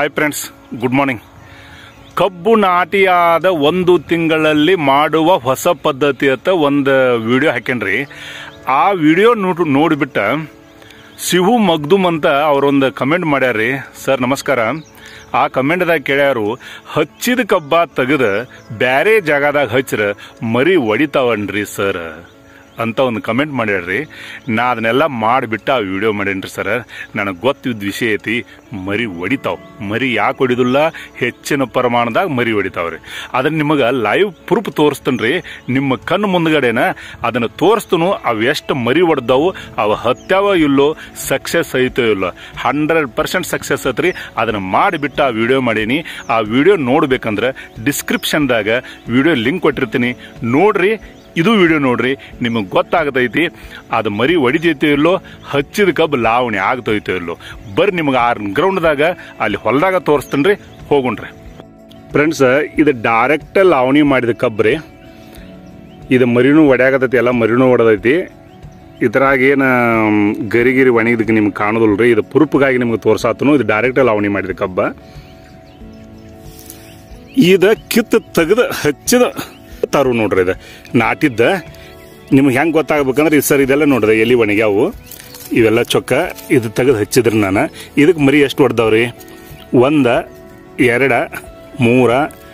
hi friends good morning ಕಬ್ಬು ನಾಟಿಯಾದ ಒಂದು ತಿಂಗಳಲ್ಲಿ ಮಾಡುವ ಹೊಸ ಪದ್ಧತಿ ಅಂತ ಒಂದು ವಿಡಿಯೋ ಹಾಕ್ಯನ್ರಿ ಆ ವಿಡಿಯೋ ನೋಡ್ ನೋಡಿಬಿಟ್ಟ ಶಿವು ಮಗ್ದುಮ್ ಅಂತ ಅವರೊಂದು ಕಮೆಂಟ್ ಮಾಡ್ಯಾರ್ರಿ ಸರ್ ನಮಸ್ಕಾರ ಆ ಕಮೆಂಟ್ದಾಗ ಕೇಳ್ಯಾರು ಹಚ್ಚಿದ ಕಬ್ಬ ತೆಗೆದ ಬ್ಯಾರೆ ಜಾಗದಾಗ ಹಚ್ಚಿರ ಮರಿ ಒಡಿತಾವನ್ರಿ ಸರ್ ಅಂತ ಒಂದು ಕಮೆಂಟ್ ಮಾಡ್ಯಾರ್ರಿ ನಾ ಅದನ್ನೆಲ್ಲ ಮಾಡಿಬಿಟ್ಟು ಆ ವಿಡಿಯೋ ಮಾಡೇನ್ರಿ ಸರ್ ನನಗೆ ಗೊತ್ತಿದ್ದ ವಿಷಯ ಐತಿ ಮರಿ ಹೊಡಿತಾವ್ ಮರಿ ಯಾಕೆ ಹೊಡಿದಿಲ್ಲ ಹೆಚ್ಚಿನ ಪ್ರಮಾಣದಾಗ ಮರಿ ಹೊಡಿತಾವ್ರಿ ಅದನ್ನ ನಿಮಗೆ ಲೈವ್ ಪ್ರೂಫ್ ತೋರಿಸ್ತೇನ್ರಿ ನಿಮ್ಮ ಕಣ್ಣು ಮುಂದ್ಗಡೆನ ಅದನ್ನು ತೋರಿಸ್ತನು ಅವು ಎಷ್ಟು ಮರಿ ಹೊಡೆದವು ಅವು ಹತ್ಯಾವ ಇಲ್ಲೋ ಸಕ್ಸಸ್ ಐತೋ ಇಲ್ಲೋ ಹಂಡ್ರೆಡ್ ಪರ್ಸೆಂಟ್ ಸಕ್ಸಸ್ ಐತ್ರಿ ಅದನ್ನು ಮಾಡಿಬಿಟ್ಟು ಆ ವಿಡಿಯೋ ಮಾಡೀನಿ ಆ ವಿಡಿಯೋ ನೋಡ್ಬೇಕಂದ್ರೆ ಡಿಸ್ಕ್ರಿಪ್ಷನ್ದಾಗ ವಿಡಿಯೋ ಲಿಂಕ್ ಕೊಟ್ಟಿರ್ತೀನಿ ನೋಡ್ರಿ ಇದು ವಿಡಿಯೋ ನೋಡ್ರಿ ನಿಮಗೆ ಗೊತ್ತಾಗತೈತಿ ಅದು ಮರಿ ಹೊಡಿತೈತೋ ಇಲ್ಲೋ ಹಚ್ಚಿದ ಕಬ್ಬು ಲಾವಣಿ ಆಗ್ತೈತೋ ಇಲ್ಲೋ ಬರ್ರಿ ನಿಮಗೆ ಆ ಗ್ರೌಂಡ್ದಾಗ ಅಲ್ಲಿ ಹೊಲದಾಗ ತೋರಿಸ್ತೇನೆ ರೀ ಹೋಗುಣ್ರಿ ಫ್ರೆಂಡ್ಸ್ ಇದು ಡೈರೆಕ್ಟ್ ಲಾವಣಿ ಮಾಡಿದ ಕಬ್ಬು ರೀ ಇದು ಮರಿನೂ ಒಡ್ಯಾಗತೈತಿ ಎಲ್ಲ ಮರಿನೂ ಹೊಡೆದೈತಿ ಇದ್ರಾಗ ಏನು ಗರಿಗಿರಿ ಒಣಗಿದಕ್ಕೆ ನಿಮ್ಗೆ ಕಾಣೋದಿಲ್ಲ ರೀ ಇದು ಪುರುಪ್ಗಾಗಿ ನಿಮ್ಗೆ ತೋರ್ಸಾತನು ಇದು ಡೈರೆಕ್ಟ್ ಲಾವಣಿ ಮಾಡಿದ ಕಬ್ಬ ಇದ ಕಿತ್ತು ತೆಗೆದು ಹಚ್ಚಿದ ತಾರು ನೋಡ್ರಿ ಇದು ನಾಟಿದ್ದ ನಿಮ್ಗೆ ಹೆಂಗೆ ಗೊತ್ತಾಗ್ಬೇಕಂದ್ರೆ ಇದು ಸರ್ ಇದೆಲ್ಲ ನೋಡ್ರಿ ಎಲ್ಲಿ ಒಣಗ್ಯಾವು ಇವೆಲ್ಲ ಚೊಕ್ಕ ಇದು ತೆಗೆದು ಹಚ್ಚಿದ್ರಿ ನಾನು ಇದಕ್ಕೆ ಮರಿ ಎಷ್ಟು ಹೊಡೆದವ್ರಿ ಒಂದ ಎರಡ ಮೂರ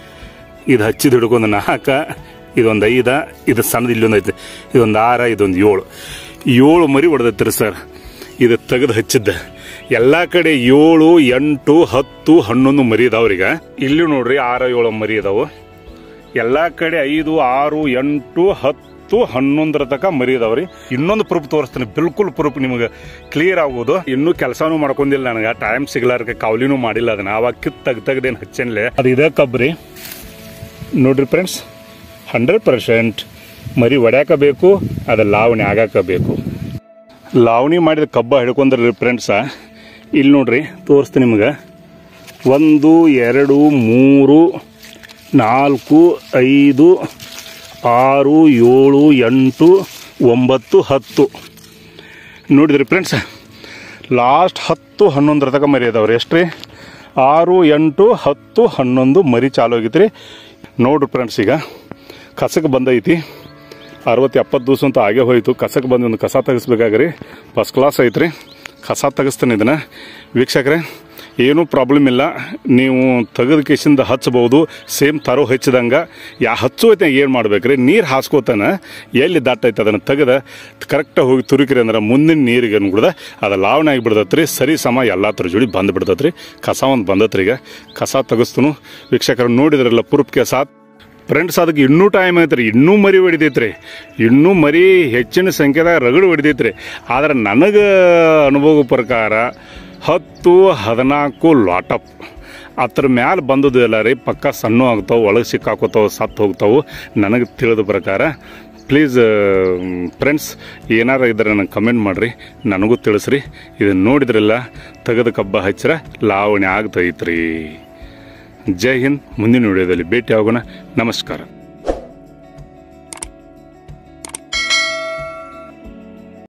ಇದು ಹಚ್ಚಿದ ಹಿಡ್ಕೊಂಡು ನಾಲ್ಕ ಇದೊಂದು ಐದ ಇದು ಸಣ್ಣದು ಇಲ್ಲೊಂದು ಐತಿ ಇದೊಂದು ಆರ ಇದೊಂದು ಏಳು ಏಳು ಮರಿ ಹೊಡೆದೈತ್ರಿ ಸರ್ ಇದು ತೆಗೆದು ಹಚ್ಚಿದ್ದ ಎಲ್ಲ ಕಡೆ ಏಳು ಎಂಟು ಹತ್ತು ಹನ್ನೊಂದು ಮರಿ ಇದಾವ್ರೀಗ ಇಲ್ಲಿ ನೋಡ್ರಿ ಆರ ಏಳು ಮರಿ ಇದಾವು ಎಲ್ಲ ಕಡೆ ಐದು ಆರು ಎಂಟು ಹತ್ತು ಹನ್ನೊಂದರ ತನಕ ಮರಿ ಇದಾವ್ರಿ ಇನ್ನೊಂದು ಪ್ರೂಫ್ ತೋರಿಸ್ತೀನಿ ಬಿಲ್ಕುಲ್ ಪ್ರೂಫ್ ನಿಮಗೆ ಕ್ಲಿಯರ್ ಆಗೋದು ಇನ್ನೂ ಕೆಲಸನೂ ಮಾಡ್ಕೊಂಡಿಲ್ಲ ನನಗೆ ಟೈಮ್ ಸಿಗ್ಲಾರ್ಕ ಕಾವಲಿನೂ ಮಾಡಿಲ್ಲ ಅದನ್ನ ಅವಾಗ ಕಿತ್ ತೆಗ್ ತೆಗ್ದೇನು ಹಚ್ಚನ್ಲೆ ಅದು ಇದೇ ಕಬ್ರಿ ನೋಡ್ರಿ ಫ್ರೆಂಡ್ಸ್ ಹಂಡ್ರೆಡ್ ಪರ್ಸೆಂಟ್ ಮರಿ ಒಡ್ಯಾಕ ಬೇಕು ಅದು ಲಾವಣಿ ಆಗಾಕ ಬೇಕು ಲಾವಣಿ ಮಾಡಿದ ಕಬ್ಬ ಹಿಡ್ಕೊಂಡ್ರಿ ಫ್ರೆಂಡ್ಸ ಇಲ್ಲಿ ನೋಡ್ರಿ ತೋರಿಸ್ತೀನಿ ನಿಮ್ಗೆ ಒಂದು ಎರಡು ಮೂರು ನಾಲ್ಕು ಐದು ಆರು ಏಳು ಎಂಟು ಒಂಬತ್ತು ಹತ್ತು ನೋಡಿದ್ರಿ ಫ್ರೆಂಡ್ಸ್ ಲಾಸ್ಟ್ ಹತ್ತು ಹನ್ನೊಂದರ ತನಕ ಮರಿ ಅದಾವ್ರಿ ಎಷ್ಟು ರೀ ಆರು ಎಂಟು ಹತ್ತು ಹನ್ನೊಂದು ಮರಿ ಚಾಲು ಆಗೈತ್ರಿ ನೋಡ್ರಿ ಫ್ರೆಂಡ್ಸ್ ಈಗ ಕಸಕ್ಕೆ ಬಂದೈತಿ ಅರವತ್ತು ಎಪ್ಪತ್ತು ದಿವಸ ಅಂತ ಆಗೇ ಹೋಯ್ತು ಕಸಕ್ಕೆ ಬಂದು ಒಂದು ಕಸ ತೆಗಿಸ್ಬೇಕಾಗ್ರಿ ಫಸ್ಟ್ ಕ್ಲಾಸ್ ಐತ್ರಿ ಕಸ ತೆಗಿಸ್ತಾನೆ ಇದನ್ನು ವೀಕ್ಷಕರೇ ಏನೂ ಪ್ರಾಬ್ಲಮ್ ಇಲ್ಲ ನೀವು ತೆಗೆದ ಕೇಸಿಂದ ಹಚ್ಬೋದು ಸೇಮ್ ತರೋ ಹಚ್ಚಿದಂಗೆ ಯಾ ಹಚ್ಚುವತ್ತೆ ಏನು ಮಾಡ್ಬೇಕ್ರಿ ನೀರು ಹಾಸ್ಕೋತಾನೆ ಎಲ್ಲಿ ದಟ್ಟೈತೆ ಅದನ್ನು ತೆಗೆದ ಕರೆಕ್ಟಾಗಿ ಹೋಗಿ ತುರುಕಿರಿ ಅಂದ್ರೆ ಮುಂದಿನ ನೀರಿಗೆ ಅನ್ಬಿಡ್ದ ಅದು ಲಾವಣೆ ಆಗಿಬಿಡ್ತೈತ್ರಿ ಸರಿ ಸಮ ಎಲ್ಲ ಥರ ಜೋಡಿ ಬಂದು ಬಿಡ್ತೈತ್ರಿ ಕಸ ಒಂದು ಬಂದತ್ರಿ ಈಗ ಕಸ ತೆಗಿಸ್ತನು ವೀಕ್ಷಕರು ನೋಡಿದ್ರಲ್ಲ ಪುರುಪ್ ಕಸ ಫ್ರೆಂಡ್ಸ್ ಅದಕ್ಕೆ ಇನ್ನೂ ಟೈಮ್ ಐತ್ರಿ ಇನ್ನೂ ಮರಿ ಹೊಡಿತೈತ್ರಿ ಇನ್ನೂ ಮರಿ ಹೆಚ್ಚಿನ ಸಂಖ್ಯೆದಾಗ ರಗಡು ಹೊಡಿತೈತ್ರಿ ಆದ್ರೆ ನನಗೆ ಅನುಭವ ಪ್ರಕಾರ ಹತ್ತು ಹದಿನಾಲ್ಕು ಲಾಟಪ್ ಅದ್ರ ಮ್ಯಾಲೆ ಬಂದದ್ದು ಎಲ್ಲ ರೀ ಪಕ್ಕ ಸಣ್ಣ ಆಗ್ತಾವೆ ಒಳಗೆ ಸಿಕ್ಕಾಕೋತಾವೆ ಸತ್ತು ಹೋಗ್ತಾವೆ ನನಗೆ ತಿಳಿದ ಪ್ರಕಾರ ಪ್ಲೀಸ್ ಫ್ರೆಂಡ್ಸ್ ಏನಾರ ಇದ್ರೆ ನನಗೆ ಕಮೆಂಟ್ ಮಾಡಿರಿ ನನಗೂ ತಿಳಿಸ್ರಿ ಇದನ್ನು ನೋಡಿದ್ರಲ್ಲ ತೆಗೆದ ಕಬ್ಬ ಹಚ್ಚಿರ ಲಾವಣಿ ಆಗ್ತೈತ್ರಿ ಜೈ ಹಿಂದ್ ಮುಂದಿನ ವಿಡಿಯೋದಲ್ಲಿ ಭೇಟಿ ಆಗೋಣ ನಮಸ್ಕಾರ